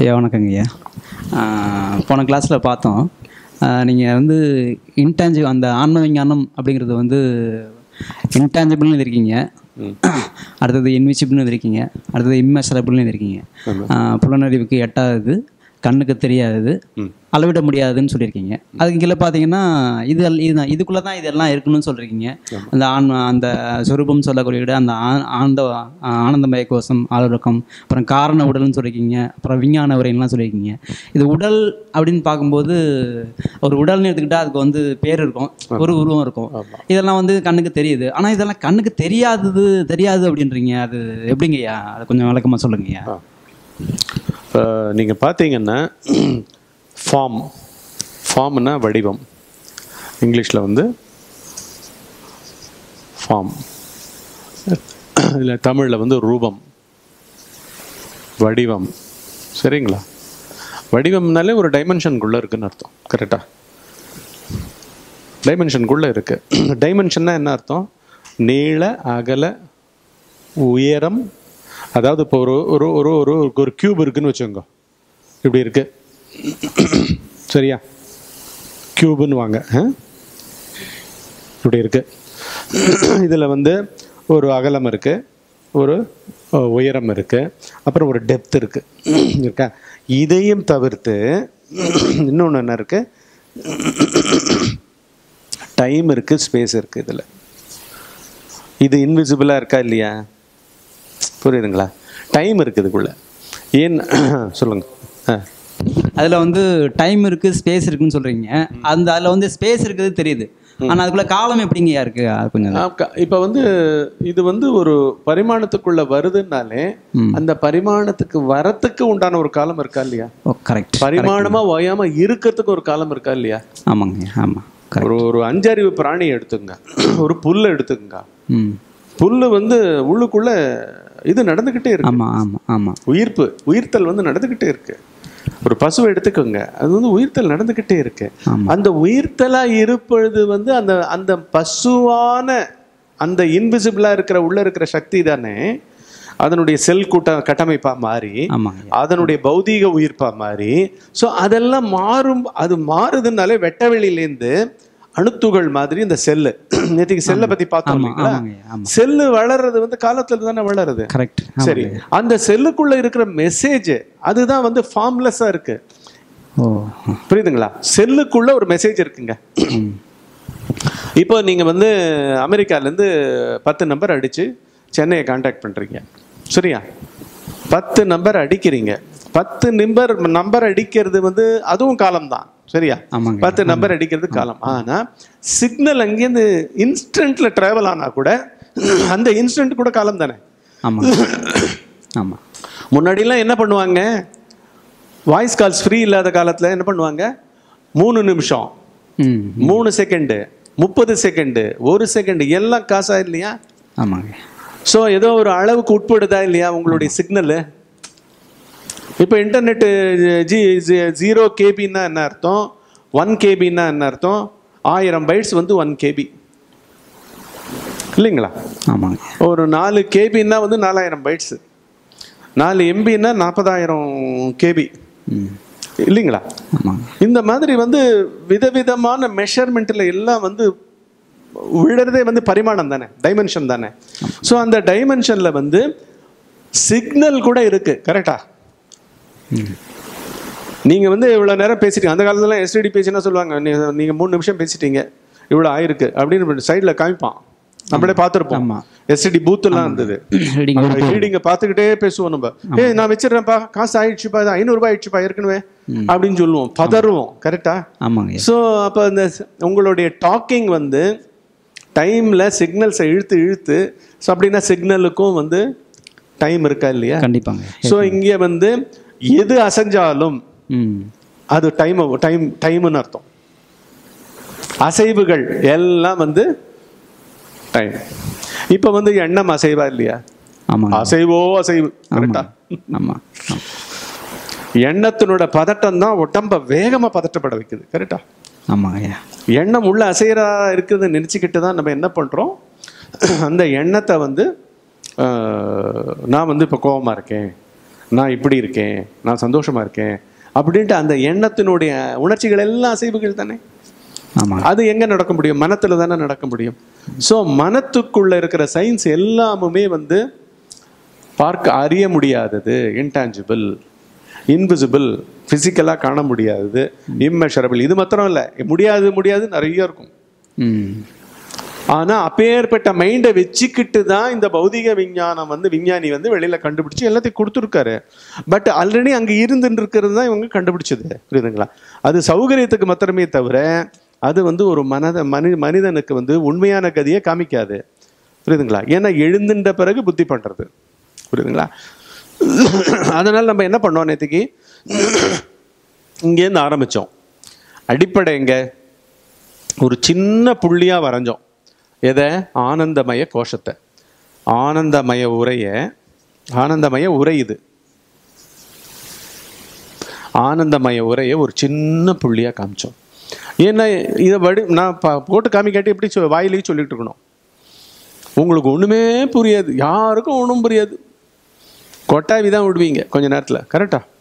ஐயா வணக்கங்க ஐயா ஆஹ் போன கிளாஸில் பார்த்தோம் நீங்கள் வந்து இன்டான்ஜி அந்த ஆன்ம விஞ்ஞானம் அப்படிங்கிறது வந்து இன்டான்ஜிபிள்னு இருக்கீங்க அடுத்தது இன்விசிபிள்னு இருக்கீங்க அடுத்தது இம்மெஷரபிள்னு இருக்கீங்க ஆஹ் புலனறிவுக்கு எட்டாதது கண்ணுக்கு தெரியாதது அளவிட முடியாதுன்னு சொல்லியிருக்கீங்க அதுக்கு கீழே பார்த்தீங்கன்னா இது இது இதுக்குள்ளே தான் இதெல்லாம் இருக்குன்னு சொல்லியிருக்கீங்க அந்த ஆண் அந்த சொரூபம் சொல்லக்கூடிய அந்த ஆ- ஆனந்த ஆனந்தமய கோஷம் ஆளுக்கம் அப்புறம் காரண உடல்னு சொல்லியிருக்கீங்க அப்புறம் விஞ்ஞான உரையெல்லாம் சொல்லியிருக்கீங்க இது உடல் அப்படின்னு பார்க்கும்போது ஒரு உடல்னு எடுத்துக்கிட்டால் அதுக்கு வந்து பேர் இருக்கும் ஒரு உருவம் இருக்கும் இதெல்லாம் வந்து கண்ணுக்கு தெரியுது ஆனால் இதெல்லாம் கண்ணுக்கு தெரியாதது தெரியாது அப்படின்றீங்க அது எப்படிங்கய்யா அது கொஞ்சம் விளக்கமாக சொல்லுங்கய்யா இப்போ நீங்கள் பார்த்தீங்கன்னா ஃபார்ம் ஃபார்ம்னா வடிவம் இங்கிலீஷில் வந்து ஃபார்ம் இல்லை தமிழில் வந்து ரூபம் வடிவம் சரிங்களா வடிவம்னாலே ஒரு டைமென்ஷனுக்குள்ளே இருக்குன்னு அர்த்தம் கரெக்டாக டைமென்ஷனுக்குள்ளே இருக்கு டைமென்ஷன்னா என்ன அர்த்தம் நீள அகல உயரம் அதாவது இப்போ ஒரு ஒரு ஒரு ஒரு ஒரு கியூப் இருக்குன்னு வச்சுக்கோங்க இப்படி இருக்கு சரியா கியூப்னு வாங்க ஆ? இப்படி இருக்கு இதில் வந்து ஒரு அகலம் இருக்கு ஒரு அஹ், உயரம் இருக்கு அப்புறம் ஒரு டெப்த் இருக்கு இருக்கா இதையும் தவிர்த்து இன்னொன்று என்ன இருக்கு டைம் இருக்கு ஸ்பேஸ் இருக்கு இதில் இது இன்விசிபிளாக இருக்கா இல்லையா புரியுதுங்களா டைம் இருக்குது இதுக்குள்ள ஏன் சொல்லுங்க ஆ அதில் வந்து டைம் இருக்குது ஸ்பேஸ் இருக்குன்னு சொல்கிறீங்க அந்த அதில் வந்து ஸ்பேஸ் இருக்குது தெரியுது ஆனால் அதுக்குள்ளே காலம் எப்படிங்கய்யா இருக்குது அது கொஞ்சம் இப்போ வந்து இது வந்து ஒரு பரிமாணத்துக்குள்ள வருதுன்னாலே ம். அந்த பரிமாணத்துக்கு வரத்துக்கு உண்டான ஒரு காலம் இருக்கா இல்லையா ஓ கரெக்ட் பரிமாணமா ஓயாம இருக்கிறதுக்கு ஒரு காலம் இருக்கா இல்லையா ஆமாங்க ஆமாம் கரெக்ட் ஒரு ஒரு அஞ்சறிவு பிராணி எடுத்துங்க ஒரு புல்லை எடுத்துக்கங்க ம் புல்லு வந்து உள்ளுக்குள்ள இது நடந்துகிட்டே இருக்கு ஆமாம் ஆமாம் ஆமாம் உயிர்ப்பு உயிர்த்தல் வந்து நடந்துகிட்டே இருக்கு ஒரு பசுவை எடுத்துக்கோங்க அது வந்து உயிர்த்தல் நடந்துகிட்டே இருக்கு ஆமா. அந்த உயிர்த்தலா இருப்பது வந்து அந்த அந்த பசுவான அந்த இன்விசிபிளா இருக்கிற உள்ள இருக்கிற சக்தி தானே அதனுடைய செல் கூட்ட கட்டமைப்பா மாறி ஆமாங்க அதனுடைய பௌதீக உயிர்ப்பா மாறி ஸோ அதெல்லாம் மாறும் அது மாறுதுனாலே வெட்டவெளியிலேருந்து அணுத்துகள் மாதிரி இந்த செல்லு நேற்றுக்கு செல்லை பத்தி பார்த்தோம் ஆமாம் இல்லைங்களா ஆமாங்க ஆமாம் செல்லு வளர்றது வந்து காலத்துல தானே வளருது கரெக்ட் சரி அந்த செல்லுக்குள்ள இருக்கிற மெசேஜ் அதுதான் வந்து ஃபார்ம்லெஸ்ஸா இருக்கு ஓ புரியுதுங்களா செல்லுக்குள்ள ஒரு மெசேஜ் இருக்குங்க ம் இப்போ நீங்க வந்து அமெரிக்கால இருந்து பத்து நம்பர் அடிச்சு சென்னையை காண்டாக்ட் பண்றீங்க சரியா பத்து நம்பர் அடிக்கிறீங்க பத்து நம்பர் நம்பர் அடிக்கிறது வந்து அதுவும் காலம்தான் சரியா ஆமாங்க. பத்து நம்பர் அடிக்கிறது காலம் ஆனா சிக்னல் அங்கேருந்து இன்ஸ்டன்ட்ல டிராவல் ஆனா கூட அந்த இன்ஸ்டன்ட் கூட காலம் தானே ஆமாம் ஆமாம் முன்னாடிலாம் என்ன பண்ணுவாங்க வாய்ஸ் கால்ஸ் ஃப்ரீ இல்லாத காலத்தில் என்ன பண்ணுவாங்க மூணு நிமிஷம் ம் மூணு செகண்டு முப்பது செகண்டு ஒரு செகண்டு எல்லாம் காசா இல்லையா ஆமாங்க ஸோ ஏதோ ஒரு அளவுக்கு உட்படுதா இல்லையா உங்களுடைய சிக்னலு இப்போ இன்டர்நெட்டு ஜி ஜீரோ கேபின்னா என்ன அர்த்தம் ஒன் கேபின்னா என்ன அர்த்தம் ஆயிரம் பைட்ஸ் வந்து ஒன் கேபி இல்லைங்களா ஆமாங்க ஒரு நாலு கேபின்னா வந்து நாலாயிரம் பைட்ஸ் நாலு எம்பின்னா நாற்பதாயிரம் கேபி ம் இல்லைங்களா ஆமாங்க இந்த மாதிரி வந்து விதவிதமான மெஷர்மெண்ட்டில் எல்லாம் வந்து விழுறதே வந்து பரிமாணம் தானே டைமென்ஷன் தானே ஸோ அந்த டைமென்ஷனில் வந்து சிக்னல் கூட இருக்கு கரெக்டா ம் நீங்க வந்து இவ்வளவு நேரம் பேசிட்டீங்க அந்த காலத்துல எஸ்டிடி பேசினா சொல்லுவாங்க நீ- நீங்க மூணு நிமிஷம் பேசிட்டீங்க இவ்வளவு ஆயிருக்கு அப்படின்னு சைடுல காமிப்பான் நம்மளே பார்த்துருப்போம் ஆமா. எஸ்டிடி பூத் எல்லாம் இருந்தது ரீடிங் ரீடிங்க பார்த்துக்கிட்டே பேசுவோம் நம்ம ஏய் நான் வச்சிடுறேன்ப்பா காசு ஆயிடுச்சுப்பா இது ஐநூறு ரூபாய் ஆயிடுச்சுப்பா ஏற்கனவே அப்படின்னு சொல்லுவோம் பதறுவோம் கரெக்டா ஆமாங்க ஸோ அப்போ இந்த ஸ்- உங்களுடைய டாக்கிங் வந்து டைமில் சிக்னல்ஸை இழுத்து இழுத்து ஸோ அப்படின்னா சிக்னலுக்கும் வந்து டைம் இருக்கா இல்லையா கண்டிப்பாங்க ஸோ இங்கே வந்து எது அசைஞ்சாலும் ம் அது டைம் டைம் டைம்னு அர்த்தம் அசைவுகள் எல்லாம் வந்து டைம் இப்போ வந்து எண்ணம் அசைவா இல்லையா ஆமாங்க அசைவோ அசைவு கரெக்டா ஆமாம் எண்ணத்தினோட பதட்டம் தான் உடம்ப வேகமா பதட்டப்பட வைக்குது கரெக்டா ஆமாங்க ஐயா எண்ணம் உள்ள அசைறா இருக்குதுன்னு நினச்சிக்கிட்டு தான் நம்ம என்ன பண்ணுறோம் அந்த எண்ணத்தை வந்து ஆஹ், நான் வந்து இப்போ கோவமா இருக்கேன் நான் இப்படி இருக்கேன் நான் சந்தோஷமா இருக்கேன் அப்படின்ட்டு அந்த எண்ணத்தினுடைய உணர்ச்சிகள் எல்லாம் அசைவுகள் தானே ஆமாங்க அது எங்க நடக்க முடியும் மனத்துல தானே நடக்க முடியும் ஸோ மனத்துக்குள்ள இருக்கிற சயின்ஸ் எல்லாமுமே வந்து பார்க்க அறிய முடியாதது இன்டான்ஜிபிள் இன்விசிபிள் ஃபிசிக்கலாக காண முடியாதது இம்மெஷரபிள் இது மாத்திரம் இல்லை முடியாது முடியாது நிறைய இருக்கும் ம் ஆனா அப்பேற்பட்ட மைண்டை வச்சுக்கிட்டு தான் இந்த பௌதிக விஞ்ஞானம் வந்து விஞ்ஞானி வந்து வெளியில கண்டுபிடிச்சு எல்லாத்தையும் கொடுத்துருக்காரு பட் ஆல்ரெடி அங்க இருந்துட்டு இருக்கிறது தான் இவங்க கண்டுபிடிச்சது புரியுதுங்களா அது சௌகரியத்துக்கு மாத்திரமே தவிர அது வந்து ஒரு மனத மனி மனிதனுக்கு வந்து உண்மையான கதியை காமிக்காது புரியுதுங்களா ஏன்னா எழுந்துட்ட பிறகு புத்தி பண்றது புரியுதுங்களா அதனால நம்ம என்ன பண்ணோம் நேற்றுக்கு இங்கேருந்து ஆரம்பிச்சோம் அடிப்படை எங்க ஒரு சின்ன புள்ளியா வரைஞ்சோம் எதை ஆனந்தமய கோஷத்தை ஆனந்தமய உரைய ஆனந்தமய உரை இது ஆனந்தமய உரையை ஒரு சின்ன புள்ளியா காமிச்சோம் ஏன்னா இதை வடி நான் ப- போட்டு காமிக்காட்டி எப்படி சொ- வாயிலேயே சொல்லிட்டு இருக்கணும் உங்களுக்கு ஒண்ணுமே புரியாது யாருக்கும் ஒன்றும் புரியாது கொட்டாவி தான் விடுவீங்க கொஞ்ச நேரத்துல கரெக்டா